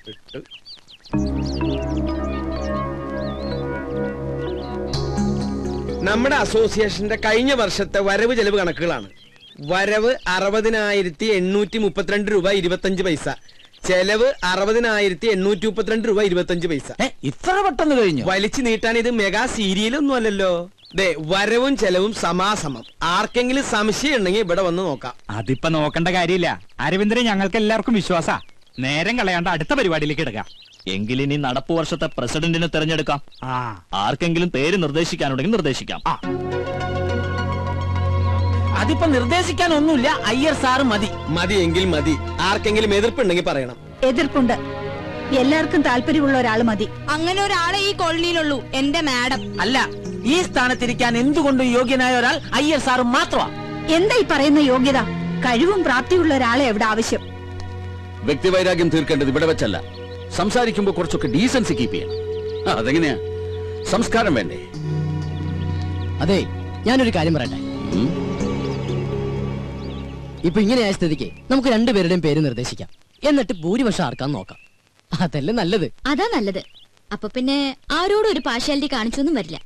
ഇട്ട്. നമ്മുടെ അസോസിയേഷന്റെ കഴിഞ്ഞ വർഷത്തെ വരവ് ചെലവ് കണക്കുകളാണ് വരവ് അറുപതിനായിരത്തി എണ്ണൂറ്റി മുപ്പത്തിരണ്ട് രൂപ ഇരുപത്തഞ്ച് പൈസ ചെലവ് അറുപതിനായിരത്തി എണ്ണൂറ്റി മുപ്പത്തിരണ്ട് രൂപ ഇരുപത്തഞ്ച് പൈസ ഏ, ഇത്ര പെട്ടെന്ന് കഴിഞ്ഞു വലിച്ചു നീട്ടാൻ ഇത് മെഗാ സീരിയലൊന്നും അല്ലല്ലോ ദേ വരവും ചെലവും സമാസമം ആർക്കെങ്കിലും സംശയം ഉണ്ടെങ്കിൽ ഇവിടെ വന്ന് നോക്കാം അതിപ്പോ നോക്കേണ്ട കാര്യമില്ല അരവിന്ദനെ ഞങ്ങൾക്ക് എല്ലാവർക്കും വിശ്വാസ നേരം കളയാണ്ട് അടുത്ത പരിപാടിയിലേക്ക് എടുക്കാം എങ്കിലിനി നടപ്പു വർഷത്തെ പ്രസിഡന്റിനെ തെരഞ്ഞെടുക്കാം ആ ആർക്കെങ്കിലും പേര് നിർദ്ദേശിക്കാനുണ്ടെങ്കിൽ നിർദ്ദേശിക്കാം ആ. അതിപ്പോ നിർദ്ദേശിക്കാൻ ഒന്നുമില്ല അയ്യർ സാറ് മതി മതിയെങ്കിൽ മതി ആർക്കെങ്കിലും എതിർപ്പുണ്ടെങ്കിൽ പറയണം എതിർപ്പുണ്ട് എല്ലാവർക്കും താല്പര്യമുള്ള ഒരാൾ മതി അങ്ങനെ ഒരാളെ ഈ കോളനിയിലുള്ളൂ എന്റെ മാഡം അല്ല ഈ സ്ഥാനത്തിരിക്കാൻ എന്തുകൊണ്ടും യോഗ്യനായ ഒരാൾ അയ്യർ സാറ് മാത്രമാ എന്താ ഈ പറയുന്ന യോഗ്യത കഴിവും പ്രാപ്തിയുള്ള ഒരാളെ എവിടെ ആവശ്യം വ്യക്തിവൈരാഗ്യം തീർക്കേണ്ടത് ഇവിടെ വെച്ചല്ല സംസാരിക്കുമ്പോൾ കുറച്ചൊക്കെ ഡീസൻസി കീപ്പ് ചെയ്യണം ആ, അതെങ്ങനെയാ സംസ്കാരം വേണ്ടേ അതെ ഞാനൊരു കാര്യം പറയട്ടെ ഉം? ഇപ്പൊ ഇങ്ങനെയായ സ്ഥിതിക്ക് നമുക്ക് രണ്ടുപേരുടെയും പേര് നിർദ്ദേശിക്കാം എന്നിട്ട് ഭൂരിപക്ഷം ആർക്കാന്ന് നോക്കാം അതല്ലേ നല്ലത് അതാ നല്ലത് അപ്പൊ പിന്നെ ആരോടും ഒരു പാർഷ്യാലിറ്റി കാണിച്ചൊന്നും വരില്ല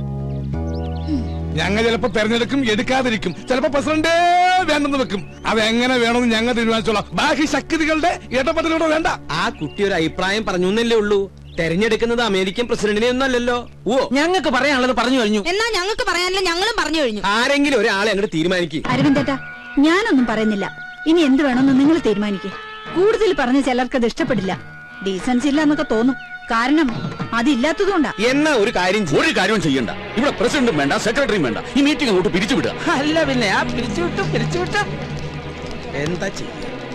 ഞങ്ങൾ ചിലപ്പോ തെരഞ്ഞെടുക്കും എടുക്കാതിരിക്കും ചിലപ്പോ പ്രസിഡന്റേ വേണ്ടെന്ന് വെക്കും അതെങ്ങനെ വേണമെന്ന് ഞങ്ങൾ തീരുമാനിച്ചോളാം ബാക്കി ശക്തികളുടെ ഇടപെടലൂടെ വേണ്ട ആ കുട്ടി ഒരു അഭിപ്രായം പറഞ്ഞു എന്നല്ലേ ഉള്ളൂ തെരഞ്ഞെടുക്കുന്നത് അമേരിക്കൻ പ്രസിഡന്റിനെ ഒന്നും അല്ലല്ലോ ഓ ഞങ്ങൾക്ക് പറയാനുള്ളത് പറഞ്ഞു കഴിഞ്ഞു എന്നാ ഞങ്ങൾക്ക് പറയാനില്ല ഞങ്ങളും പറഞ്ഞു കഴിഞ്ഞു ആരെങ്കിലും ഒരാളെ അങ്ങോട്ട് തീരുമാനിക്കും അരവിന്ദേട്ട ഞാനൊന്നും പറയുന്നില്ല ഇനി എന്ത് വേണമെന്ന് നിങ്ങൾ തീരുമാനിക്കേ കൂടുതൽ പറഞ്ഞ ചിലർക്ക് അത് ഇഷ്ടപ്പെടില്ല ഡീസൻസ് ഇല്ല എന്നൊക്കെ തോന്നും കാരണം അതില്ലാത്തതുകൊണ്ടാ എന്നാ ഒരു കാര്യം ചെയ്യ്. ഒരു കാര്യവും ചെയ്യണ്ട ഇവിടെ പ്രസിഡന്റും വേണ്ട സെക്രട്ടറിയും വേണ്ട ഈ മീറ്റിംഗ് അങ്ങോട്ട് പിരിച്ചുവിടുക അല്ല പിന്നെ ആ പിരിച്ചുവിട്ടു പിരിച്ചുവിട്ടു എന്താ ചെയ്യ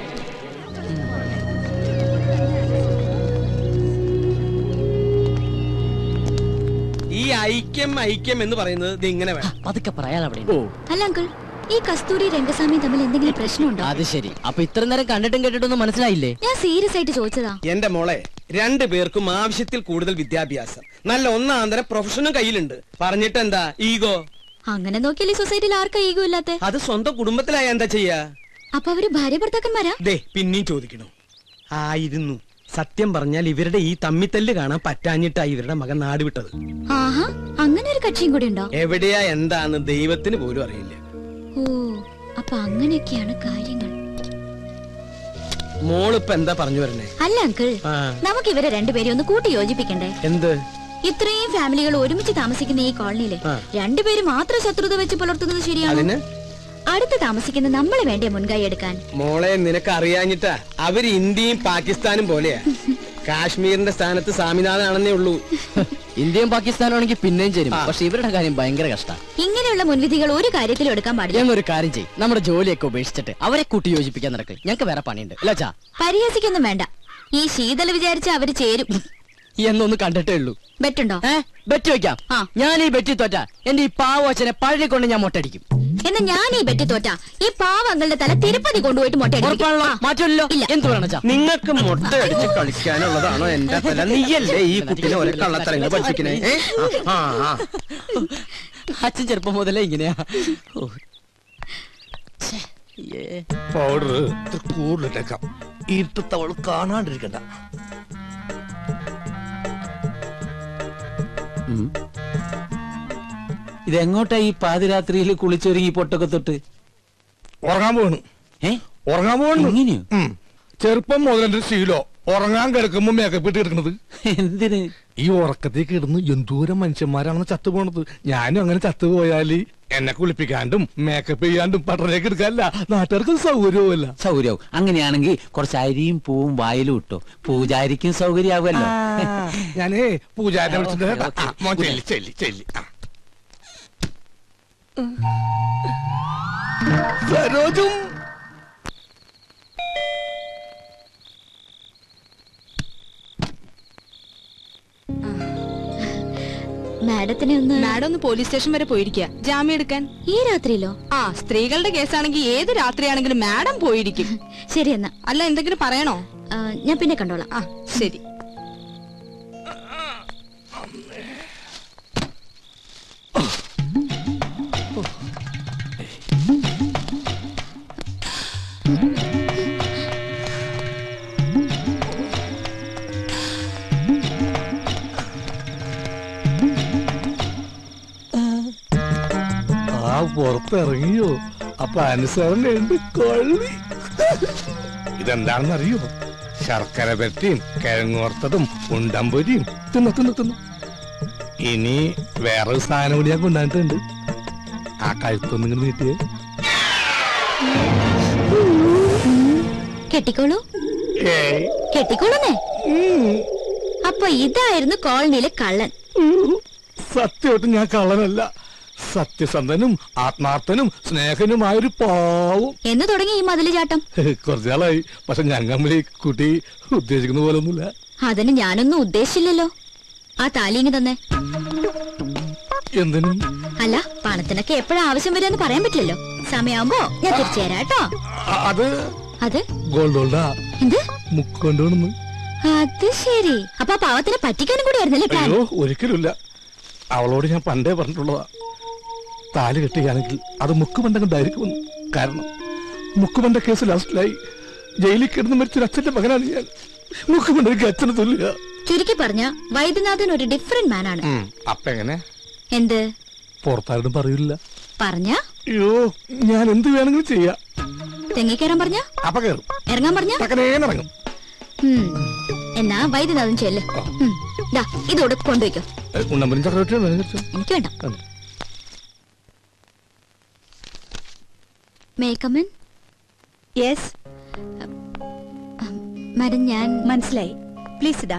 ഈ ഐക്യം ഐക്യം എന്ന് പറയുന്നത് ഇത് ഇങ്ങനെ വേണം പതുക്കെ പറയാൻ അവിടെ അല്ല അങ്കിൾ ഈ കസ്തൂരി രംഗസ്വാമി തമ്മിൽ എന്തെങ്കിലും പ്രശ്നമുണ്ടോ അത് ശരി അപ്പൊ ഇത്ര നേരം കണ്ടിട്ടും കേട്ടിട്ടൊന്നും മനസ്സിലായില്ലേ ഞാൻ സീരിയസ് ആയിട്ട് ചോദിച്ചതാ എന്റെ മോളെ രണ്ടു പേർക്കും ആവശ്യത്തിൽ കൂടുതൽ വിദ്യാഭ്യാസം നല്ല ഒന്നാന്തരം പ്രൊഫഷനും കയ്യിലുണ്ട് പറഞ്ഞിട്ട് എന്താ ഈഗോ അങ്ങനെ നോക്കിയാൽ ഈ സൊസൈറ്റിയിൽ ആർക്കാ ഈഗോ ഇല്ലാത്ത അത് സ്വന്തം കുടുംബത്തിലായ എന്താ ചെയ്യാ അപ്പൊ അവര് ഭാര്യ ഭർത്താക്കന്മാരാ ദേ പിന്നെയും ചോദിക്കണു ആയിരുന്നു സത്യം പറഞ്ഞാൽ ഇവരുടെ ഈ തമ്മിത്തല്ല് കാണാൻ പറ്റാഞ്ഞിട്ടാ ഇവരുടെ മകൻ നാട് വിട്ടത് ആഹാ അങ്ങനെ ഒരു കക്ഷിയും കൂടി ഉണ്ടോ എവിടെയാ എന്താന്ന് ദൈവത്തിന് പോലും അറിയില്ല ഓ അപ്പൊ അങ്ങനെയൊക്കെയാണ് കാര്യങ്ങൾ മോളിപ്പ എന്താ പറഞ്ഞു വരണേ അല്ല അങ്കിൾ ആ നമുക്ക് ഇവരെ രണ്ടുപേരെ ഒന്ന് കൂട്ടി യോജിപ്പിക്കണ്ടേ എന്ത് ഇത്രയും ഫാമിലികൾ ഒരുമിച്ച് താമസിക്കുന്ന ഈ കോളനിയില് ആ. രണ്ടുപേര് മാത്രം ശത്രുത വെച്ച് പുലർത്തുന്നത് ശരിയാണ് അതിന് അടുത്ത് താമസിക്കുന്ന നമ്മളെ വേണ്ടേ മുൻകൈ എടുക്കാൻ മോളെ നിനക്ക് അറിയാഞ്ഞിട്ടാ അവര് ഇന്ത്യയും പാകിസ്ഥാനും പോലെയാ കാശ്മീരിന്റെ സ്ഥാനത്ത് സ്വാമിനാഥനാണെന്നേ ഉള്ളൂ ഇന്ത്യയും പാകിസ്ഥാനും ആണെങ്കിൽ പിന്നെയും ചേരും പക്ഷെ ഇവരുടെ കാര്യം ഭയങ്കര കഷ്ട ഇങ്ങനെയുള്ള മുൻവിധികൾ ഒരു കാര്യത്തിലും എടുക്കാൻ പാടില്ല ഞങ്ങൾ ഒരു കാര്യം ചെയ്യും നമ്മുടെ ജോലിയൊക്കെ ഉപേക്ഷിച്ചിട്ട് അവരെ കൂട്ടി യോജിപ്പിക്കാൻ നടക്ക് ഞങ്ങൾക്ക് വേറെ പണിയുണ്ട് അല്ല ചാ പരിഹസിക്കൊന്നും വേണ്ട ഈ ശീതൽ വിചാരിച്ച അവര് ചേരും എന്നൊന്ന് കണ്ടിട്ടേ ഉള്ളൂ ബെറ്റുണ്ടോ ഏ ബെറ്റ് വെക്കാം ആ. ഞാൻ ഈ ബെറ്റി തോറ്റ എന്റെ ഈ പാവച്ചനെ പഴയ കൊണ്ട് ഞാൻ മൊട്ടടിക്കും എന്നാ ഞാൻ ഈ ബെറ്റ് തോറ്റ ഈ പാവങ്ങളുടെ തല തിരുപ്പതി കൊണ്ടുപോയിട്ട് ഉറപ്പാണല്ലോ മുട്ട മാറ്റമല്ലോ ഇല്ല. എന്ത് പറയണ ചാ നിങ്ങൾക്ക് മുട്ട അടിച്ച് കളിക്കാനുള്ളതാണോ എന്റെ തല നീയല്ലേ ഈ കുട്ടിനെ ഓരോ കള്ളത്തരങ്ങൾ പഠിപ്പിക്കണേ ഏ? ആ, ആ, ആ. അച്ഛൻ ചെറുപ്പം മുതലേ ഇങ്ങനെയാ ഓ. ഛേ, ഏ. പൗഡർ ഇത്ര കൂടുതലിട്ടേക്കാം ഇരുട്ടത്തവൾ കാണാണ്ടിരിക്കണ്ട ഇതെങ്ങോട്ടാ ഈ പാതിരാത്രിയിൽ കുളിച്ചൊരുങ്ങി പൊട്ടൊക്കെ തൊട്ട് ഉറങ്ങാൻ പോകണം ഏ ഉറങ്ങാൻ പോകണം ഇങ്ങനെയോ ഉം. ചെറുപ്പം മുതൽ എന്റെ ശീലോ ഉറങ്ങാൻ കിടക്കുമ്പോ മേക്കപ്പ് ഇട്ട് കിടക്കണത് എന്തിന് ഈ ഉറക്കത്തേക്ക് കിടന്ന് എന്തോരം മനുഷ്യന്മാരാണെന്ന് ചത്തുപോണത് ഞാനും അങ്ങനെ ചത്തുപോയാല് എന്നെ കുളിപ്പിക്കാണ്ടും മേക്കപ്പ് ചെയ്യാണ്ടും പട്ടണേക്ക് എടുക്കാനല്ല നാട്ടുകാർക്ക് സൗകര്യവുമല്ല സൗകര്യവും അങ്ങനെയാണെങ്കിൽ കുറച്ച് അരിയും പൂവും വായിലും ഇട്ടോ പൂജാരിക്കും സൗകര്യാവുമല്ലോ ഞാനേ പൂജാരിനെ വിളിച്ചിട്ട് ഓക്കേ, ഓക്കേ. ആ, മോൻ ചെല്ലി ചെല്ലി ചെല്ലി ആ. സരോജും മാഡത്തിനെ ഒന്ന് മാഡം ഒന്ന് പോലീസ് സ്റ്റേഷൻ വരെ പോയിരിക്കുക ജാമ്യം എടുക്കാൻ ഈ രാത്രിയിലോ ആ സ്ത്രീകളുടെ കേസാണെങ്കിൽ ഏത് രാത്രിയാണെങ്കിലും മാഡം പോയിരിക്കും ശരി എന്നാ അല്ല എന്തെങ്കിലും പറയണോ ആ, ഞാൻ പിന്നെ കണ്ടോളാം ആ ശരി പുറത്തിറങ്ങിയോ അപ്പൊ അനുസരണയുണ്ട് കൊള്ളി ഇതെന്താണെന്ന് അറിയോ ശർക്കര പെട്ടിയും കിഴങ്ങോർത്തതും ഉണ്ടമ്പൊരിയും തിന്നു തിന്നു തിന്നു ഇനി വേറൊരു സാധനം കൂടി ഞാൻ കൊണ്ടുവന്നിട്ടുണ്ട് ആ കഴുത്തൊന്നും ഇങ്ങനെ നീട്ടിയേ കെട്ടിക്കോളൂ ഏയ് കെട്ടിക്കോളൂന്നേ അപ്പൊ ഇതായിരുന്നു കോളനിയിലെ കള്ളൻ സത്യമായിട്ട് ഞാൻ കള്ളനല്ല സത്യസന്ധനും ആത്മാർത്ഥനും സ്നേഹനുമായൊരു പാവം എന്ന് തുടങ്ങി ഈ മതില് ചാട്ടം കുറച്ചാളായി പക്ഷെ ഞങ്ങൾ ഈ കുട്ടി ഉദ്ദേശിക്കുന്ന പോലെ ഒന്നുമില്ല അതിന് ഞാനൊന്നും ഉദ്ദേശിച്ചില്ലല്ലോ ആ താലിങ്ങി തന്നെ എന്തിനും അല്ല പണത്തിനൊക്കെ എപ്പോഴാ ആവശ്യം വരുമെന്ന് പറയാൻ പറ്റില്ലല്ലോ സമയമാകുമ്പോ ഞാൻ തിരിച്ചു തരാം കേട്ടോ അ- അത് അത് ഗോൾഡ് ഗോൾഡാ എന്ത് മുക്കൊണ്ടുവന്നു അത് ശരി അപ്പൊ ആ പാവത്തിനെ പറ്റിക്കാനും കൂടി ആയിരുന്നല്ലേ പ്ലാൻ അയ്യോ ഒരിക്കലുമില്ല അവളോട് ഞാൻ പണ്ടേ പറഞ്ഞിട്ടുള്ളതാ താലി കെട്ടുകയാണെങ്കിൽ അത് മുക്കുമണ്ട കൊണ്ടായിരിക്കുമെന്ന് കാരണം മുക്കുമണ്ട കേസ് ലാസ്റ്റിലായി ജയിലിൽ കിടന്ന് മരിച്ചൊരു അച്ഛന്റെ മകനാണ് ഞാൻ മുക്കുമണ്ടയ്ക്ക് അച്ഛന് തുല്യ ചുരുക്കി പറഞ്ഞ വൈദ്യനാഥൻ ഒരു ഡിഫറെന്റ് മാൻ ആണ് അപ്പൊ എങ്ങനെ എന്ത് പുറത്താരോടും പറയില്ല പറഞ്ഞ അയ്യോ ഞാൻ എന്ത് വേണമെങ്കിലും ചെയ്യാം തെങ്ങിക്കയറാൻ പറഞ്ഞ അപ്പൊ കയറും ഇറങ്ങാൻ പറഞ്ഞ തക്കനേന്നിറങ്ങും എന്നാ വൈദ്യനാഥൻ ചെല്ല് ഉം. ദാ ഇതോടെ കൊണ്ടുവയ്ക്കോ ഉണ്ണമ്പനും ചക്രവർത്തിയും വേണം കുറച്ച്. എനിക്ക് വേണ്ട കണ്ടോ? മേക്കമ്മൻ യെസ് മാഡം ഞാൻ മനസ്സിലായി പ്ലീസ് ഇടാ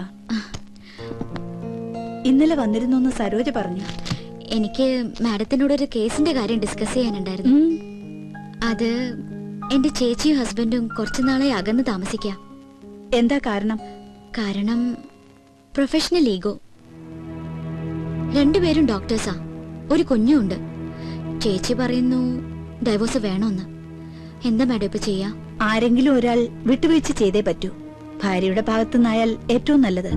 ഇന്നലെ വന്നിരുന്നു എന്ന് സരോജ പറഞ്ഞു എനിക്ക് മാഡത്തിനോട് ഒരു കേസിന്റെ കാര്യം ഡിസ്കസ് ചെയ്യാനുണ്ടായിരുന്നു ഉം. അത് എന്റെ ചേച്ചിയും ഹസ്ബൻഡും കുറച്ചു നാളെ അകന്ന് താമസിക്കാം എന്താ കാരണം കാരണം പ്രൊഫഷണൽ ഈഗോ രണ്ടുപേരും ഡോക്ടേഴ്സാ ഒരു കുഞ്ഞുണ്ട് ചേച്ചി പറയുന്നു ഡൈവോഴ്സ് വേണമെന്ന് എന്താ മാഡം ഇപ്പൊ ചെയ്യാ ആരെങ്കിലും ഒരാൾ വിട്ടുവീഴ്ച ചെയ്തേ പറ്റൂ ഭാര്യയുടെ ഭാഗത്തുനിന്നായാൽ ഏറ്റവും നല്ലത്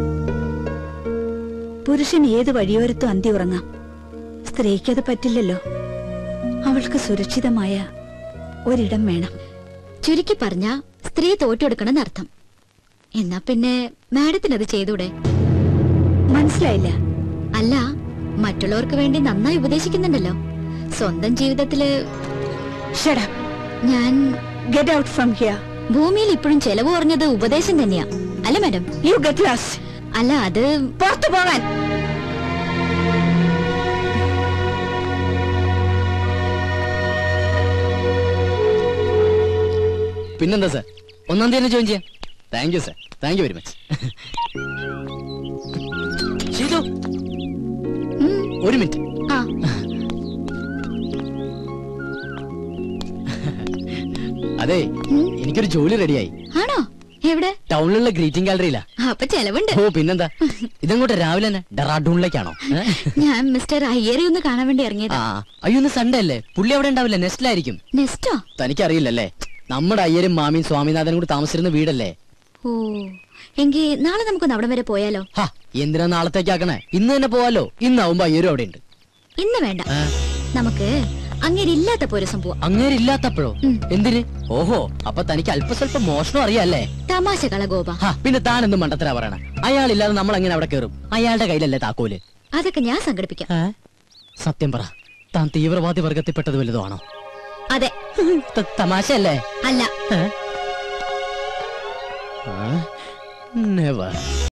പുരുഷൻ ഏത് വഴിയോരത്തും അന്തി ഉറങ്ങാം സ്ത്രീക്കത് പറ്റില്ലല്ലോ അവൾക്ക് സുരക്ഷിതമായ ഒരിടം വേണം ചുരുക്കി പറഞ്ഞ സ്ത്രീ തോറ്റെടുക്കണമെന്ന് അർത്ഥം എന്നാ പിന്നെ മാഡത്തിന് അത് ചെയ്തൂടെ മനസ്സിലായില്ല അല്ല മറ്റുള്ളവർക്ക് വേണ്ടി നന്നായി ഉപദേശിക്കുന്നുണ്ടല്ലോ സ്വന്തം ജീവിതത്തില് Shut up. ഞാൻ Get out from here. ഭൂമിയിൽ ഇപ്പോഴും ചെലവ് കുറഞ്ഞത് ഉപദേശം തന്നെയാ അല്ല മാഡം You get lost. അല്ല അത് പുറത്തു പോകാൻ പിന്നെന്താ സാർ ഒന്നാം തീയതി ജോയിൻ ചെയ്യാം thank you sir thank you very much Sheethu ഒരു മിനിറ്റ് ആ അതെ എനിക്കൊരു ജോലി റെഡിയായി ആണോ എവിടെ ടൗണിലുള്ള ഗ്രീറ്റിംഗ് ഗാലറിയിലാ അപ്പൊ ചെലവുണ്ട് ഓ പിന്നെന്താ ഇതങ്ങോട്ട് രാവിലെ തന്നെ ഡെറാഡൂണിലേക്കാണോ ഏ? ഞാൻ മിസ്റ്റർ അയ്യരെ ഒന്ന് കാണാൻ വേണ്ടി ആ ഇറങ്ങിയതാ അയ്യോ ഇന്ന് സൺഡേ അല്ലേ പുള്ളി അവിടെ ഉണ്ടാവില്ല നെസ്റ്റിലായിരിക്കും നെസ്റ്റോ തനിക്കറിയില്ലല്ലേ നമ്മുടെ അയ്യരും മാമിയും സ്വാമിനാഥനും കൂടി താമസിച്ചിരുന്ന വീടല്ലേ ഓ എങ്കി നാളെ നമുക്കൊന്ന് അവിടം വരെ പോയാലോ ഹാ എന്തിനാ നാളത്തേക്കാക്കണേ ഇന്ന് തന്നെ പോവാലോ ഇന്നാവുമ്പോ അയ്യരും അവിടെ ഉണ്ട് ഇന്ന് വേണ്ട നമുക്ക് അങ്ങേരില്ലാത്ത പോരസം പോവാം അങ്ങേരില്ലാത്തപ്പോഴോ ഉം. എന്തിന് ഓഹോ അപ്പൊ തനിക്ക് അല്പസ്വല്പം മോഷണം അറിയാല്ലേ തമാശ കള ഗോപ ഹാ പിന്നെ താൻ എന്ത് മണ്ടത്തരാ പറയണ അയാളില്ലാതെ നമ്മൾ എങ്ങനെ അവിടെ കയറും അയാളുടെ കയ്യിലല്ലേ താക്കോല് അതൊക്കെ ഞാൻ സംഘടിപ്പിക്കാം ഏ? സത്യം പറ താൻ തീവ്രവാദി വർഗത്തിൽപ്പെട്ടത് വലുതോ ആണോ അതെ ത- തമാശയല്ലേ അല്ല നെവർ